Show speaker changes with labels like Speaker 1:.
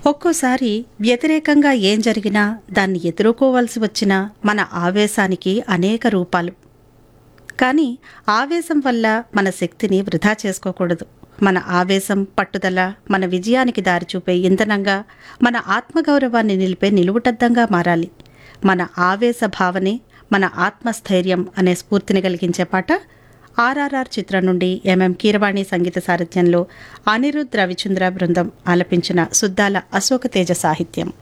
Speaker 1: ఒక్కోసారి వ్యతిరేకంగా ఏం జరిగినా దాన్ని ఎదుర్కోవాల్సి వచ్చిన మన ఆవేశానికి అనేక రూపాలు కానీ ఆవేశం వల్ల మన శక్తిని వృధా చేసుకోకూడదు మన ఆవేశం పట్టుదల మన విజయానికి దారి చూపే ఇంధనంగా మన ఆత్మగౌరవాన్ని నిలిపే నిలువుటద్దంగా మారాలి మన ఆవేశ భావనే మన ఆత్మస్థైర్యం అనే స్ఫూర్తిని కలిగించే పాట ఆర్ఆర్ఆర్ చిత్రం నుండి ఎంఎం కీరవాణి సంగీత సారథ్యంలో అనిరుద్ రవిచంద్ర బృందం ఆలపించిన సుద్దాల అశోక తేజ సాహిత్యం